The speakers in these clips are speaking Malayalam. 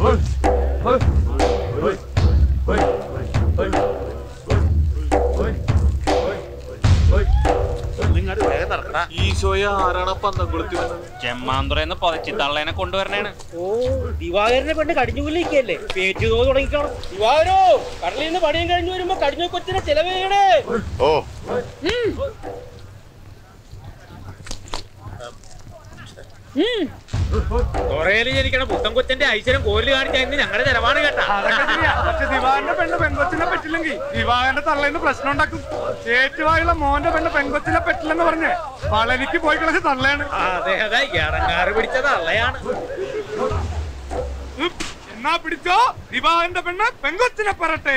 നിങ്ങട് വേഗം നടക്കടാ ഈശോയെ ആരാണ് പന്തം കൊളുത്തി വന്നത് ചെമ്മാന്തുറന്ന് പൊതച്ചി തള്ളേനെ കൊണ്ടുവരണേണ് ഓ ദിവാകരന്റെ പെണ്ണ് കടിഞ്ഞുകൊല്ലിരിക്കല്ലേ പേച്ചു തോ തുടങ്ങിക്കണം ദിവാകരോ കടലിൽ നിന്ന് പണിയും കഴിഞ്ഞു വരുമ്പോ കടിഞ്ഞു കൊച്ചിനെ ചെലവേണേ ഓ കൊറേല് ജനിക്കണ പുത്തൻ കൊച്ചന്റെ ഐശ്വര്യം കോരില് കാണിച്ച ഇന്ന് ഞങ്ങളുടെ ചെലവാണ് കേട്ടാ പക്ഷെ ദിവാകരന്റെ പെണ്ണ് പെൺകൊച്ചിനെ പറ്റില്ലെങ്കിൽ ദിവാകരന്റെ തള്ളേന്ന് പ്രശ്നം ഉണ്ടാക്കും ഏറ്റുവായുള്ള മോന്റെ പെണ്ണ് പെൺകൊച്ചിനെ പറ്റില്ലെന്ന് പറഞ്ഞ് പളനിക്ക് പോയി കളച്ച് തള്ളയാണ് അതെ അതെ ഇറങ്ങാറ് പിടിച്ചത് അള്ളയാണ് ഉം, എന്നാ പിടിച്ചോ ദിവാകരന്റെ പെണ്ണ് പെൺകൊച്ചിനെ പറട്ടെ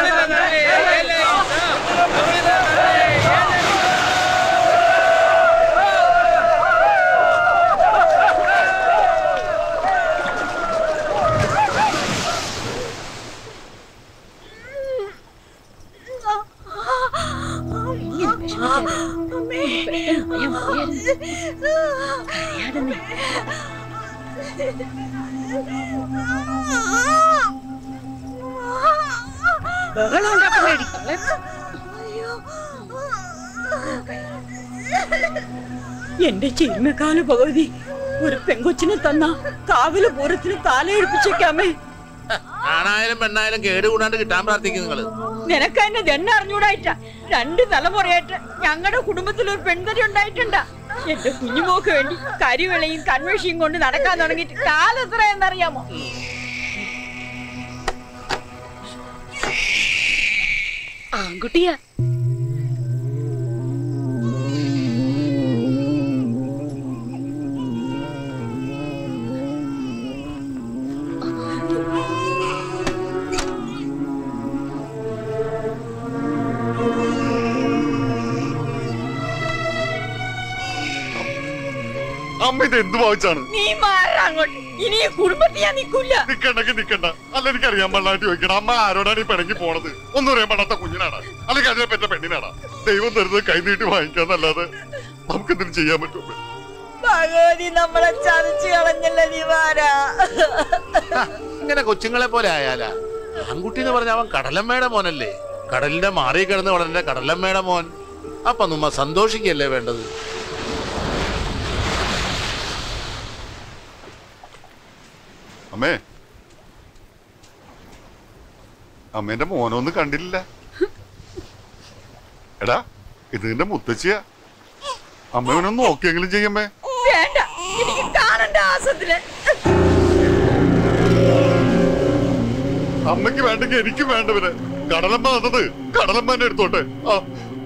എന്റെ ചിന്മക്കാല ഭഗവതി ഒരു പെങ്കൊച്ചിനെ തന്ന കാവിലെ പൂരത്തിന് താലയെടുപ്പിച്ചേക്കാമേ ആണായാലും പെണ്ണായാലും കേട് കൂടാണ്ട് കിട്ടാൻ പ്രാർത്ഥിക്കും നിങ്ങള് നിനക്ക് എന്നെ ദണ്ണ അറിഞ്ഞൂടായിട്ട രണ്ട് തലമുറയായിട്ട് ഞങ്ങളുടെ കുടുംബത്തിൽ ഒരു പെൺകരി ഉണ്ടായിട്ടുണ്ടാ എന്റെ കുഞ്ഞുമോക്ക് വേണ്ടി കരിവിളയും കൺവേഷിയും കൊണ്ട് നടക്കാൻ തുടങ്ങിയിട്ട് കാലെത്ര എന്നറിയാമോ ആൺകുട്ടിയാ അമ്മ ഇത് എന്ത് ഭാവിച്ചാണ് നീ മാറാ അങ്ങോട്ട് ഇനി ഈ കുടുംബത്തിൽ ഞാൻ നിൽക്കൂല നിക്കണ്ടെങ്കിൽ നിക്കണ്ട അല്ല എനിക്ക് അറിയാൻ പാടില്ലായിട്ട് ചോദിക്കണം അമ്മ ആരോടാണ് ഈ പിണങ്ങി പോണത് ഒന്നും അറിയാൻ പാടാത്ത കുഞ്ഞിനാണ് അല്ലെങ്കിൽ അതിനെ പറ്റ പെണ്ണിനാണ് ദൈവം തരുന്നത് കൈനീട്ടി വാങ്ങിക്കാന്നല്ലാതെ നമുക്ക് എന്തിനും ചെയ്യാൻ പറ്റും ഭഗവതി നമ്മളെ ചതച്ചു കളഞ്ഞല്ല ദിവാരാ ഇങ്ങനെ കൊച്ചുങ്ങളെ പോലെ ആയാലാ ആൺകുട്ടി എന്ന് പറഞ്ഞ അവൻ കടലമ്മയുടെ മോനല്ലേ കടലിന്റെ മാറി കിടന്ന് വളരന്റെ കടലമ്മയുടെ മോൻ അപ്പൊ നമ്മ സന്തോഷിക്കല്ലേ വേണ്ടത് അമ്മേ അമ്മേന്റെ മോനൊന്നും കണ്ടില്ല എടാ ഇത് നിന്റെ മുത്തച്ഛിയാ അമ്മേനൊന്ന് നോക്കിയെങ്കിലും ചെയ്യമ്മേ വേണ്ട എനിക്ക് കാണണ്ട ആസത്തില് അമ്മയ്ക്ക് വേണ്ടെങ്കിൽ എനിക്കും വേണ്ടവര് കടലമ്മ തന്നത് കടലമ്മ തന്നെ എടുത്തോട്ടെ ആ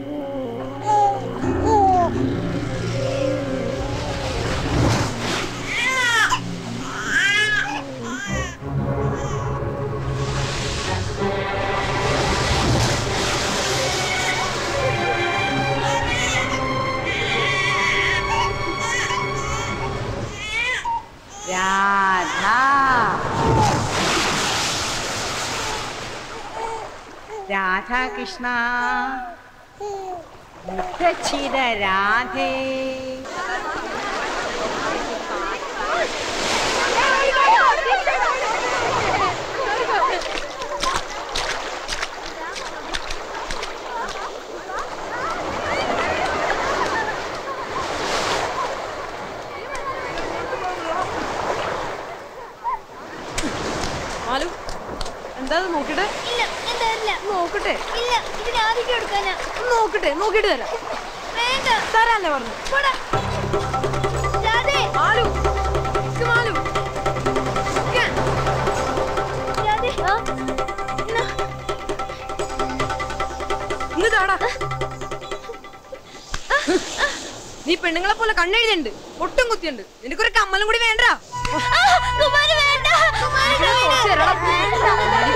രാധ രാധാകൃഷ്ണ മുത്തച്ഛിര രാധേ മാലു എന്താ ഇത് നോക്കട്ടെ ഇല്ല ഞാൻ തരില്ല നോക്കട്ടെ ഇല്ല ഇതിന് ആദ്യം എടുക്കാനാ നോക്കട്ടെ നോക്കിട്ട് തരാം വേണ്ട തരാല്ലേ പറഞ്ഞു പോടാ രാധേ മാലു ഇത് മാലു ഒക്കെ. രാധേ എന്നാ, ഇങ്ങ് താടാ നീ പെണ്ണുങ്ങളെ പോലെ കണ്ണെഴുതുണ്ട് ഒട്ടും കുത്തിയുണ്ട് നിനക്കൊരു കമ്മലും കൂടി വേണ്ട ആ, കുമാരി വേണ്ട കുമാരി വേണ്ട.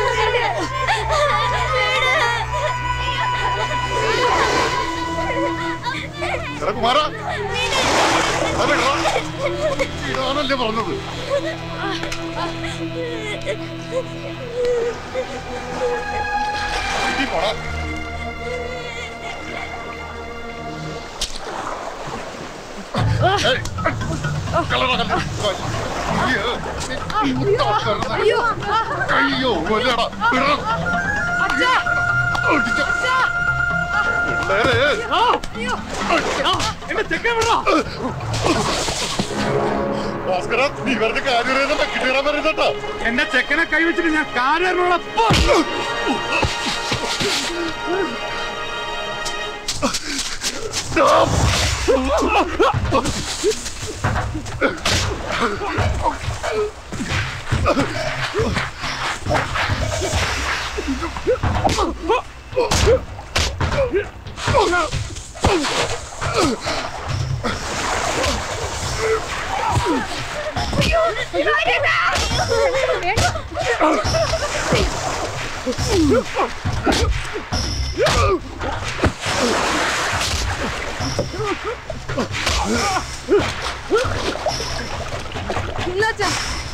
എടാ കുമാരാ അത് ഇടറാ. ഇടാനല്ലേ പറഞ്ഞത് വീട്ടിൽ പോടാ ഏയ്, കളറാ, കളറാ. അയ്യോ കൊല്ലടാ വിടടാ. ഒടിച്ചോ. പിള്ളേരെ എന്റെ ചെക്കൻ വിടോ ഭാസ്കര നീ വെറുതെ കാര്യം കിട്ടിയിടാൻ പറയുന്നട്ടാ എന്റെ ചെക്കനെ കൈവച്ചിട്ട് ഞാൻ കാര്യമുള്ള ഇല്ലാച്ചാ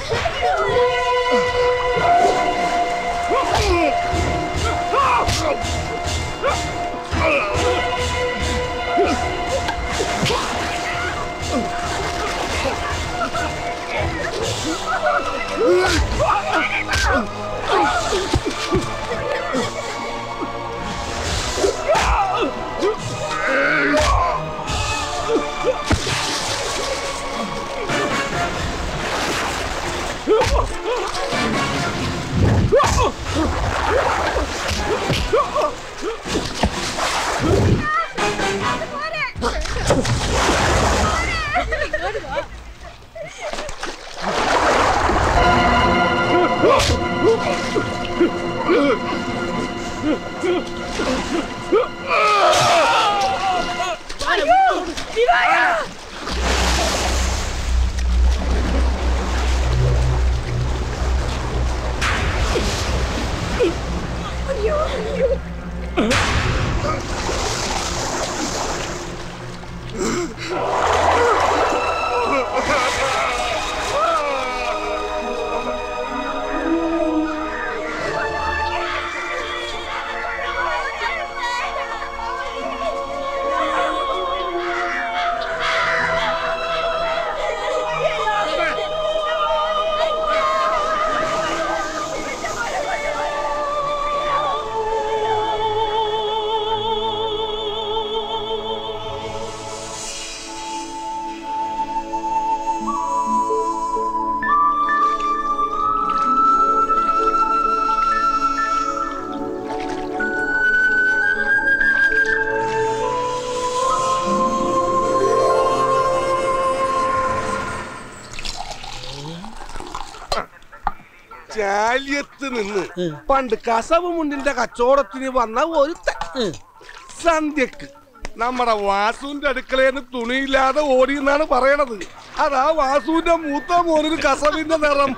ചാലിയത്ത് നിന്ന് പണ്ട് കസവ് മുണ്ടിന്റെ കച്ചവടത്തിന് വന്ന ഒരു സന്ധ്യക്ക് നമ്മുടെ വാസുവിന്റെ അടുക്കളയിൽ നിന്ന് തുണിയില്ലാതെ ഓടി എന്നാണ് പറയണത് അതാ വാസുവിന്റെ മൂത്ത മോനിന് കസവിന്റെ നിറം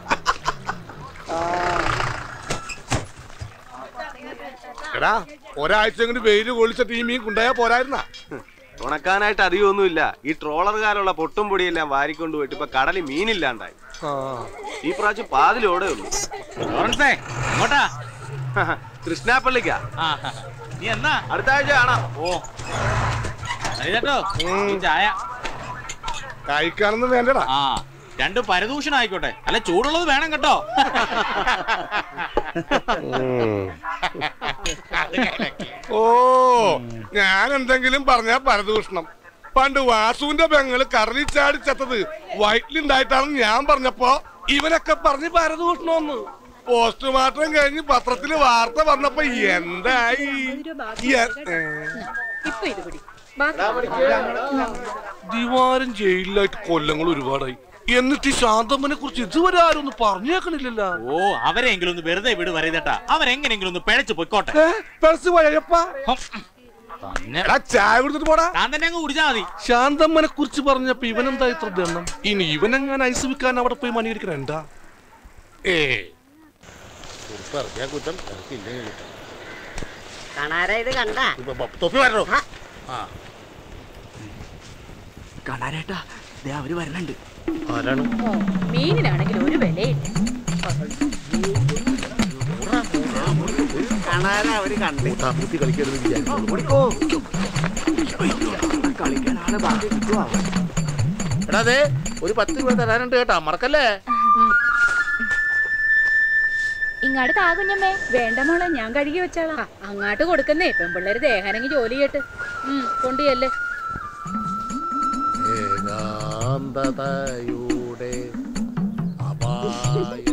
എടാ ഒരാഴ്ച കൊണ്ട് വെയില് കൊളിച്ച ടീമീ കൊണ്ടുപോയാ പോരായിരുന്നാ ഉണക്കാനായിട്ട് അധികമൊന്നുമില്ല ഈ ട്രോളറുകാരുള്ള പൊട്ടും പൊടിയെല്ലാം വാരിക്കൊണ്ട് പോയിട്ട് ഇപ്പൊ കടലിൽ മീനില്ലാണ്ടായി ഈ പ്രാവശ്യം പാതിലോടെ ഉള്ളൂ എങ്ങോട്ടാ കൃഷ്ണാപ്പള്ളിക്കാ നീ എന്നാ അടുത്ത ആഴ്ച കാണാം ഓ കേട്ടോ ഈ ചായ കഴിക്കാനൊന്നും വേണ്ടടാ ആ രണ്ട് പരദൂഷണം ആയിക്കോട്ടെ അല്ല ചൂടുള്ളത് വേണം കേട്ടോ ഓ ഞാൻ എന്തെങ്കിലും പറഞ്ഞാ പരദൂഷണം പണ്ട് വാസുവിന്റെ പെങ്ങള് കറലി ചാടി ചത്തത് വയറ്റിലുണ്ടായിട്ടാണെന്ന് ഞാൻ പറഞ്ഞപ്പോ ഇവനൊക്കെ പറഞ്ഞ് പരദൂഷണമെന്ന് പോസ്റ്റ്മോർട്ടം കഴിഞ്ഞ് പത്രത്തില് വാർത്ത വന്നപ്പോ എന്തായി എ- ഏ. ഇപ്പൊ ഇത് പിടി ദിവാരം ജയിലിലായിട്ട് കൊല്ലങ്ങൾ ഒരുപാടായി എന്നിട്ട് ഈ ശാന്തമ്മനെ കുറിച്ച് ഇതുവരെ ആരും ഒന്നും പറഞ്ഞേക്കണില്ലല്ലോ ഓ അവരെങ്കിലും ഒന്ന് വെറുതെ വിട് വരരുതട്ടാ അവരെങ്ങനെങ്കിലും ഒന്ന് പിഴച്ചു പൊയ്ക്കോട്ടെ എടാ, ചായ കൊടുത്തിട്ട് പോടാ താൻ തന്നെ അങ്ങ് കുടിച്ചാ മതി ശാന്തമ്മനെ കുറിച്ച് പറഞ്ഞപ്പോ ഇവനെന്താ ഇത്ര ദണ്ണം ഇനി ഇവനെങ്ങാൻ ഐസ് വിൽക്കാൻ അവിടെ പോയി മണിയിരിക്കണ എന്താ ഏ കുറ്റം ഇറക്കില്ലേ കിട്ടും കാണാരാ ഇത് കണ്ട തൊപ്പി വരണോ കാണാനേട്ടാ ദേ അവര് വരണുണ്ട് ആരാണ് മീനിനാണെങ്കിൽ ഒരു വിലയില്ല കാണാരാ അവര് കണ്ട് കുത്തി കളിക്കരുത് വിചാരിച്ചു കളിക്കാൻ ആളെ ബാക്കി കിട്ടുവാ എടാ അതെ ഒരു പത്ത് രൂപ തരാനുണ്ട് കേട്ടാ മറക്കല്ലേ ഇങ്ങോട്ട് താ കുഞ്ഞമ്മേ വേണ്ട മോളെ ഞാൻ കഴുകി വെച്ചാളാ അങ്ങാട്ട് കൊടുക്കുന്നേ പെൺപിള്ളേര് ദേഹാനെങ്കി ജോലി ചെയ്യട്ട് ഉം കൊണ്ടുചെല്ല് ഏകാന്തതയുടെ അപായ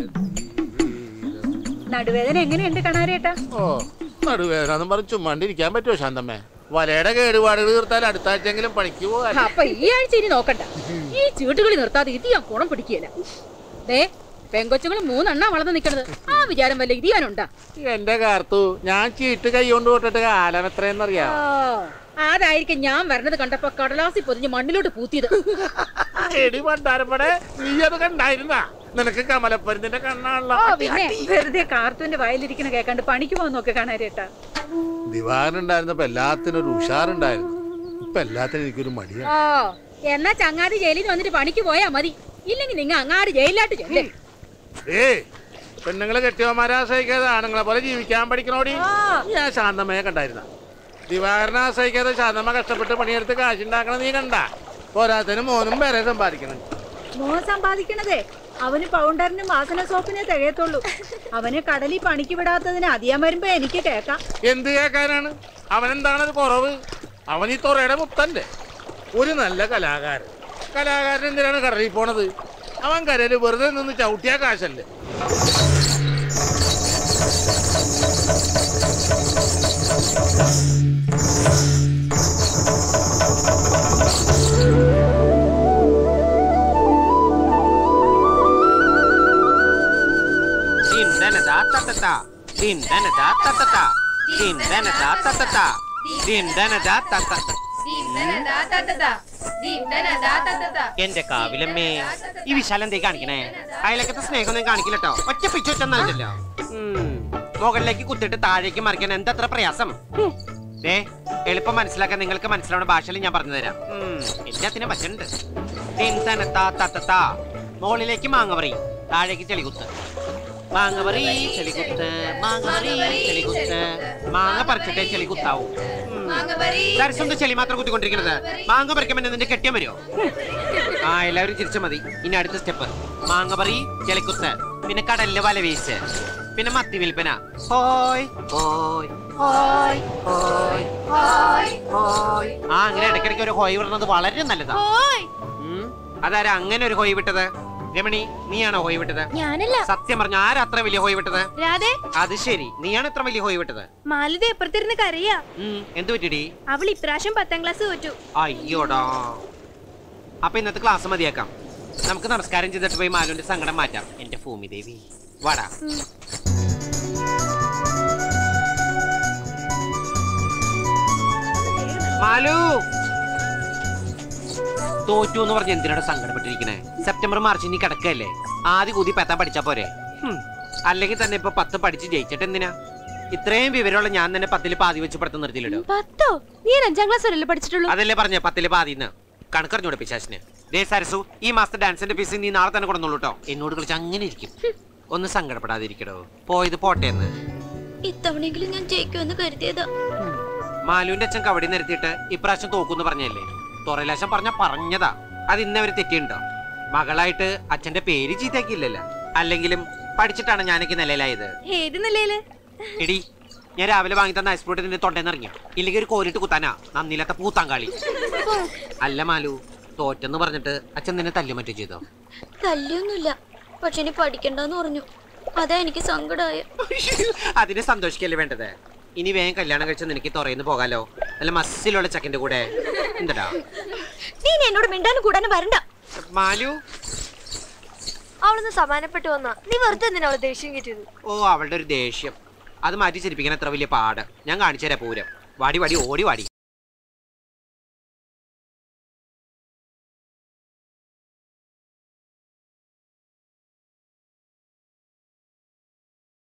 നടുവേദന എങ്ങനെയുണ്ട് കണാരേട്ടാ ഓ നടുവേദന പറഞ്ഞ് ചുമ്മാണ്ടിരിക്കാൻ പറ്റുമോ ശാന്തമ്മേ വലയുടെ കേടുപാടുകൾ തീർത്താൽ അടുത്ത ആഴ്ചയെങ്കിലും പണിക്ക് പോകാൻ അപ്പൊ ഈ ആഴ്ച ഇനി നോക്കണ്ട ഈ ചീട്ടുകളി നിർത്താതെ ഇത് ഞാൻ കുണം പിടിക്കുകയില്ല ദേ പെങ്കൊച്ചുങ്ങൾ മൂന്നെണ്ണ വളർന്ന് നിക്കണത് ആ വിചാരം വല്ല ഇത് ഞാനുണ്ടാ എന്റെ കാർത്തു ഞാൻ ചീട്ട് കൈ കൊണ്ട് തൊട്ടിട്ട് കാലം എത്രയെന്നറിയാം അതായിരിക്കും ഞാൻ വരണത് കണ്ടപ്പോ കടലാസി പൊതിഞ്ഞ് മണ്ണിലോട്ട് പൂത്തിയത് എടി പണ്ടാരപ്പടെ നീ അത് കണ്ടായിരുന്ന നിനക്ക് കമലപ്പരുന്നിന്റെ കണ്ണാണല്ലോ ഓ പിന്നെ വെറുതെ കാർത്തൂന്റെ വയലിരിക്കണ കേക്കാണ്ട് പണിക്ക് പോകാൻ നോക്കി കാണാരേട്ടാ ദിവാകരൻ ഉണ്ടായിരുന്നപ്പോ എല്ലാത്തിനും ഒരു ഉഷാറുണ്ടായിരുന്നു ഇപ്പൊ എല്ലാത്തിനും എനിക്കൊരു മടിയാണ് ഓ എന്നാ ചങ്ങാതി ജയിലിൽ നിന്ന് വന്നിട്ട് പണിക്ക് പോയാ മതി ഇല്ലെങ്കിൽ നിങ്ങ അങ്ങാട് ജയിലിലാട്ട് ചെല്ലേ ഏ പെണ്ണുങ്ങളെ കെട്ടിയവന്മാരെ ആശ്രയിക്കാതെ ആണുങ്ങളെ പോലെ ജീവിക്കാൻ പഠിക്കണോടി ഞാൻ ശാന്തമ്മയെ കണ്ടായിരുന്ന ദിവാകരനെ ആശ്രയിക്കാതെ ശാന്തമ്മ കഷ്ടപ്പെട്ട് പണിയെടുത്ത് കാശുണ്ടാക്കണ നീ കണ്ട പോരാത്തതിന് മോനും വേറെ സമ്പാദിക്കണം മോൻ സമ്പാദിക്കണതേ അവന് പൗണ്ടറിനും വാസന സോപ്പിനെ തികയത്തുള്ളൂ അവനെ കടലിൽ പണിക്ക് വിടാത്തതിന് അധികം വരുമ്പോ എനിക്ക് കേക്കാം എന്ത് കേൾക്കാനാണ് അവൻ എന്താണത് കുറവ് അവൻ ഈ തുറയുടെ മുത്തല്ലേ ഒരു നല്ല കലാകാരൻ കലാകാരൻ എന്തിനാണ് കടലിൽ പോണത് അവൻ കരയിൽ വെറുതെ നിന്ന് ചവിട്ടിയ കാശല്ലേ Din-da-na-da-ta-ta-ta. Din-da-na-da-ta-ta-ta. Din-da-na-da-ta-ta-ta. Din-da-na-da-ta-ta-ta. എന്റെ കാവിലമ്മേ ഈ വിശാലം എന്തേ കാണിക്കണേ അയലക്കത്തെ സ്നേഹമൊന്നും കാണിക്കില്ലട്ടോ ഒറ്റ പിച്ചു വെച്ചൊന്നല്ലോ മുകളിലേക്ക് കുത്തിട്ട് താഴേക്ക് മറിക്കാൻ എന്തത്ര പ്രയാസം ഹും. ദേ എളുപ്പം മനസ്സിലാക്കാൻ നിങ്ങൾക്ക് മനസ്സിലാവുന്ന ഭാഷയിൽ ഞാൻ പറഞ്ഞു തരാം ഉം, എല്ലാത്തിനും പറ്റുന്നുണ്ട് മുകളിലേക്ക് മാങ്ങ പറയും താഴേക്ക് ചെളികുത്ത് മാങ്ങ പറി ചെളികുത്ത് മാങ്ങ പറി ചെളികുത്ത് മാങ്ങ പറിച്ചിട്ടേ ചെളികുത്താവും ദർശന്റെ ചെളി മാത്രം കുത്തിക്കൊണ്ടിരിക്കുന്നത് മാങ്ങ പറിക്കാൻ നിന്റെ കെട്ടിയം വരുമോ ആ എല്ലാവരും ചിരിച്ചു മതി ഇനി അടുത്ത സ്റ്റെപ്പ് മാങ്ങ പറി ചെളിക്കുത്ത് പിന്നെ കടലിലെ വല വീശ് പിന്നെ മത്തി വിൽപ്പന ഹോയ് ഹോയ് ഹോയ് ഹോയ് ഹോയ് ഹോയ് ആ അങ്ങനെ ഇടയ്ക്കിടയ്ക്ക് ഒരു ഹോയ് വിടുന്നത് വളരെ നല്ലതാ ഉം. അതാരാ അങ്ങനെ ഒരു ഹോയ് വിട്ടത് രമണി നീയാണോ ഹോയ് വിട്ടത് ഞാനല്ല സത്യം പറഞ്ഞ ആരാ അത്ര വലിയ ഹോയ് വിട്ടത് രാധേ അത് ശരി നീയാണ് ഇത്ര വലിയ ഹോയ് വിട്ടത് മാലതി എപ്പുറത്തിരുന്ന് കരയാ ഉം, എന്ത് പറ്റിടി അവൾ ഇപ്രാവശ്യം പത്താം ക്ലാസ് തോറ്റു അയ്യോടാ അപ്പൊ ഇന്നത്തെ ക്ലാസ് മതിയാക്കാം നമുക്ക് നമസ്കാരം ചെയ്തിട്ട് പോയി മാലുവിന്റെ സങ്കടം മാറ്റാം എന്റെ ഭൂമി ദേവി വാടാ മാലു തോറ്റു എന്ന് പറഞ്ഞ് എന്തിനാണ് സങ്കടപ്പെട്ടിരിക്കണേ സെപ്റ്റംബർ മാർച്ച് ഇനി കിടക്കല്ലേ ആദ്യ കൂതി പെത്താൻ പഠിച്ചാ പോരെ ഹും. അല്ലെങ്കിൽ തന്നെ ഇപ്പൊ പത്ത് പഠിച്ച് ജയിച്ചിട്ട് എന്തിനാ ഇത്രയും വിവരമുള്ള ഞാൻ തന്നെ പത്തില് പാതി വെച്ച് പഠിത്തം നിർത്തിയില്ലടോ പത്തോ നീ അഞ്ചാം ക്ലാസ് വരെയല്ലേ പഠിച്ചിട്ടുള്ളൂ അതല്ലേ പറഞ്ഞ പത്തില് പാതിന്ന് കണക്കറിഞ്ഞൂടെ പിശാശിന് ദേ സരസു ഈ മാസത്തെ ഡാൻസിന്റെ ഫീസ് നീ നാളെ തന്നെ കൊടുന്നോളൂ കേട്ടോ എന്നോട് കളിച്ച് അങ്ങനെ ഇരിക്കും ഒന്ന് സങ്കടപ്പെടാതിരിക്കടോ പോയത് പോട്ടെ എന്ന് ഇത്തവണയെങ്കിലും ഞാൻ ജയിക്കുമെന്ന് കരുതിയതാ മാലുവിന്റെ അച്ഛൻ കവടി നിരത്തിയിട്ട് ഇപ്രാവശ്യം തോക്കൂന്ന് പറഞ്ഞല്ലേ തുറലാശം പറഞ്ഞ പറഞ്ഞതാ അത് ഇന്നവര് തെറ്റിയുണ്ടോ മകളായിട്ട് അച്ഛന്റെ പേര് ചീത്തയാക്കിയില്ലല്ലോ അല്ലെങ്കിലും പഠിച്ചിട്ടാണ് ഞാനൊക്കെ നിലയിലായത് ഏത് നിലയില് എടി ഞാൻ രാവിലെ വാങ്ങി തന്ന ഐസ് ഫ്രൂട്ട് നിന്റെ തൊണ്ടേന്ന് ഇറങ്ങി ഇല്ലെങ്കിൽ ഒരു കോരിട്ട് കുത്താനാ നന്ദിയില്ലാത്ത പൂത്താങ്കാളി അല്ല മാലു തോറ്റെന്ന് പറഞ്ഞിട്ട് അച്ഛൻ നിന്നെ തല്ലു മറ്റോ ചെയ്തോ തല്ലിയൊന്നുമില്ല പക്ഷെ ഇനി പഠിക്കണ്ടെന്ന് പറഞ്ഞു അതാ എനിക്ക് സങ്കടമായ അതിന് സന്തോഷിക്കല്ലേ വേണ്ടത് ഇനി വേഗം കല്യാണം കഴിച്ച് നിനക്ക് തുറയുന്നു പോകാലോ അല്ല മസ്സിലുള്ള ചക്കിന്റെ കൂടെ എന്തടാ നീ ഇനി എന്നോട് മിണ്ടാനും കൂടാനും വരണ്ട മാലു അവളൊന്ന് സമാനപ്പെട്ടു വന്നാ നീ വെറുതെ എന്തിനാ അവളെ ദേഷ്യം കിട്ടിയത് ഓ അവളുടെ ഒരു ദേഷ്യം അത് മാറ്റി ചിരിപ്പിക്കാൻ എത്ര വലിയ പാട് ഞാൻ കാണിച്ചു തരാം പൂരം വാടി വാടി ഓടി വാടി